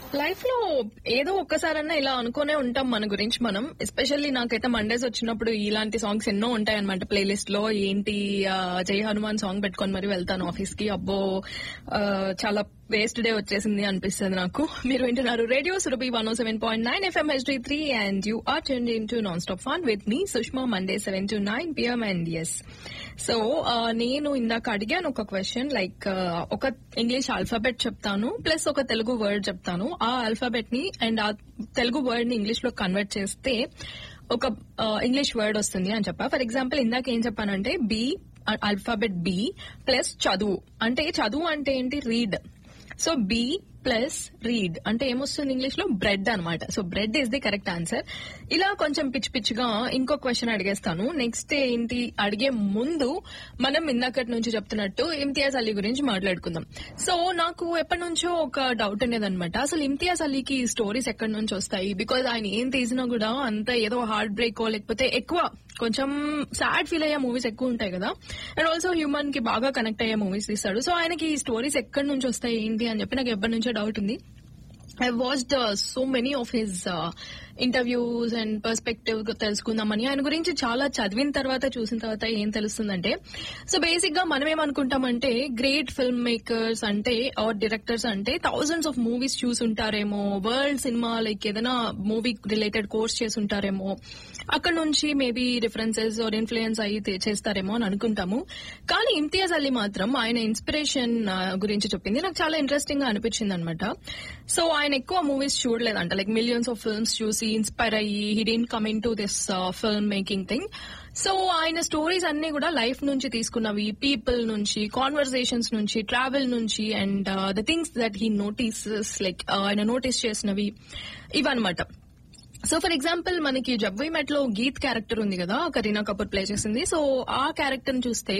life లో ఏదో ఒక్కసారన్నా ఇలా అనుకునే ఉంటాం మన గురించి మనం ఎస్పెషల్లీ నాకైతే మండేస్ వచ్చినప్పుడు ఇలాంటి సాంగ్స్ ఎన్నో ఉంటాయి అనమాట ప్లేలిస్ట్ లో ఏంటి ఆ, జై హనుమాన్ సాంగ్ పెట్టుకొని మరి వెళ్తాను ఆఫీస్ కి అబ్బో ఆ, చాలా వేస్ట్ డే వచ్చేసింది అనిపిస్తుంది నాకు మీరు వింటున్నారు radio Surabhi one seven point nine FM HD three and you are tuned into non stop fun with me Sushma Monday seven to nine PM and yes so నేను ఇందాక అడిగాను ఒక క్వశ్చన్ లైక్ ఒక ఇంగ్లీష్ ఆల్ఫాబెట్ చెప్తాను plus ఒక Telugu word చెప్తాను ఆ alphabet ని అండ్ ఆ తెలుగు వర్డ్ ని ఇంగ్లీష్ లో కన్వర్ట్ చేస్తే ఒక ఇంగ్లీష్ వర్డ్ వస్తుంది అని చెప్పా ఫర్ ఎగ్జాంపుల్ ఇందాక ఏం చెప్పానంటే బి ఆల్ఫాబెట్ బి ప్లస్ చదువు అంటే చదువు అంటే ఏంటి read so B plus read అంటే ఏమొస్తుంది ఇంగ్లీష్ లో బ్రెడ్ అనమాట so bread is the correct answer ఇలా కొంచెం పిచ్చి పిచ్చిగా ఇంకో క్వశ్చన్ అడిగేస్తాను నెక్స్ట్ ఏంటి అడిగే ముందు మనం ఇందాకటి నుంచి చెప్తున్నట్టు ఇమ్తియాజ్ అలీ గురించి మాట్లాడుకుందాం సో నాకు ఎప్పటి నుంచో ఒక డౌట్ ఉండేదన్నమాట అసలు ఇమ్తియాజ్ అలీకి స్టోరీస్ ఎక్కడి నుంచి వస్తాయి బికాజ్ ఆయన ఏం తీసినా కూడా అంత ఏదో హార్ట్ బ్రేక్ లేకపోతే ఎక్కువ కొంచెం సాడ్ ఫీల్ అయ్యే మూవీస్ ఎక్కువ ఉంటాయి కదా అండ్ ఆల్సో హ్యూమన్ కి బాగా కనెక్ట్ అయ్యే మూవీస్ తీస్తాడు సో ఆయనకి ఈ స్టోరీస్ ఎక్కడి నుంచి వస్తాయి ఏంటి అని చెప్పి నాకు ఎప్పటి నుంచో డౌట్ ఉంది I watched so many of his interviews and perspective తెలుసుకుందామని ఆయన గురించి చాలా చదివిన తర్వాత చూసిన తర్వాత ఏం తెలుస్తుందంటే సో బేసిక్ గా మనం ఏమనుకుంటామంటే గ్రేట్ ఫిల్మ్ మేకర్స్ అంటే ఆర్ డైరెక్టర్స్ అంటే థౌజండ్స్ ఆఫ్ మూవీస్ చూసుంటారేమో వరల్డ్ సినిమా లైక్ ఏదైనా మూవీ రిలేటెడ్ కోర్స్ చేసి ఉంటారేమో అక్కడ నుంచి మేబీ రిఫరెన్సెస్ ఆర్ ఇన్ఫ్లుయెన్స్ అయ్యి తే- చేస్తారేమో అని అనుకుంటాము కానీ ఇమ్తియాజ్ అలీ మాత్రం ఆయన ఇన్స్పిరేషన్ గురించి చెప్పింది నాకు చాలా ఇంట్రెస్టింగ్ గా అనిపించింది అనమాట సో ఆయన ఎక్కువ మూవీస్ చూడలేదంట లైక్ మిలియన్స్ ఆఫ్ ఫిల్మ్స్ చూసి ఇన్స్పైర్ అయ్యి he didn't come into this film making thing so ఆయన స్టోరీస్ అన్ని కూడా లైఫ్ నుంచి తీసుకున్నవి పీపుల్ నుంచి కాన్వర్సేషన్స్ నుంచి ట్రావెల్ నుంచి and the things that he notices like ఆయన నోటీస్ చేసినవి ఇవన్నమాట సో ఫర్ ఎగ్జాంపుల్ మనకి జబ్వీ మెట్ లో గీత్ క్యారెక్టర్ ఉంది కదా కరీనా కపూర్ ప్లే చేసింది సో ఆ క్యారెక్టర్ చూస్తే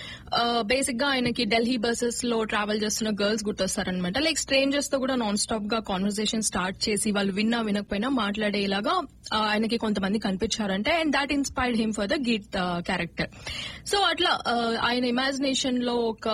బేసిక్ గా ఆయనకి ఢిల్లీ బస్సెస్ లో ట్రావెల్ చేస్తున్న గర్ల్స్ గుర్తొస్తారనమాట లైక్ స్ట్రేంజర్స్ తో కూడా నాన్ స్టాప్ గా కాన్వర్సేషన్ స్టార్ట్ చేసి వాళ్ళు విన్నా వినకపోయినా మాట్లాడేలాగా ఆ, ఆయనకి కొంతమంది కనిపించారంటే and that inspired him for the Geet character so అట్లా ఆ, ఆయన ఇమాజినేషన్ లో ఒక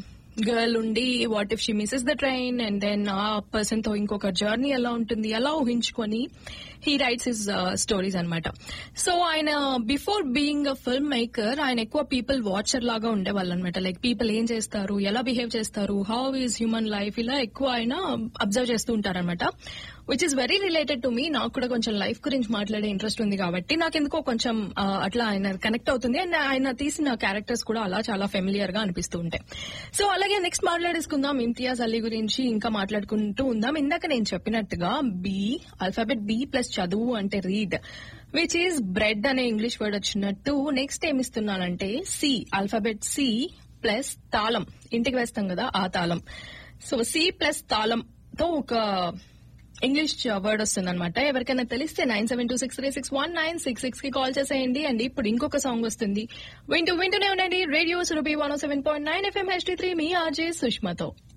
గర్ల్ ఉండి what if she misses the train and then ఆ పర్సన్ తో ఇంకొక జర్నీ ఎలా ఉంటుంది అలా ఊహించుకొని హీ రైట్స్ హిస్ స్టోరీస్ అన్నమాట సో ఆయన before being a film maker ఆయన ఎక్కువ పీపుల్ వాచర్ లాగా ఉండేవాళ్ళు అనమాట లైక్ పీపుల్ ఏం చేస్తారు ఎలా బిహేవ్ చేస్తారు హౌ ఈజ్ హ్యూమన్ లైఫ్ ఇలా ఎక్కువ ఆయన అబ్జర్వ్ చేస్తూ ఉంటారనమాట which is very related to me నాకు కూడా కొంచెం లైఫ్ గురించి మాట్లాడే ఇంట్రెస్ట్ ఉంది కాబట్టి నాకు ఎందుకో కొంచెం ఆ, అట్లా ఆయన కనెక్ట్ అవుతుంది అండ్ ఆయన తీసిన క్యారెక్టర్స్ కూడా అలా చాలా ఫెమిలియర్ గా అనిపిస్తూ ఉంటాయి సో అలాగే నెక్స్ట్ మాట్లాడేసుకుందాం ఇమ్తియాజ్ అలీ గురించి ఇంకా మాట్లాడుకుంటూ ఉందాం ఇందాక నేను చెప్పినట్టుగా బి ఆల్ఫాబెట్ బి ప్లస్ చదువు అంటే రీడ్ విచ్ ఈస్ బ్రెడ్ అనే ఇంగ్లీష్ వర్డ్ వచ్చినట్టు నెక్స్ట్ ఏమి ఇస్తున్నానంటే సి ఆల్ఫాబెట్ సి ప్లస్ తాళం ఇంటికి వేస్తాం కదా ఆ తాళం సో సి ప్లస్ తాళంతో ఒక ఇంగ్లీష్ వర్డ్ వస్తుంది అనమాట ఎవరికైనా తెలిస్తే nine seven two six three six one nine six six కి కాల్ చేసేయండి అండ్ ఇప్పుడు ఇంకొక సాంగ్ వస్తుంది వింటూ వింటూనే ఉండండి radio Surabhi one seven point nine FM HT three మీ ఆర్జే సుష్మతో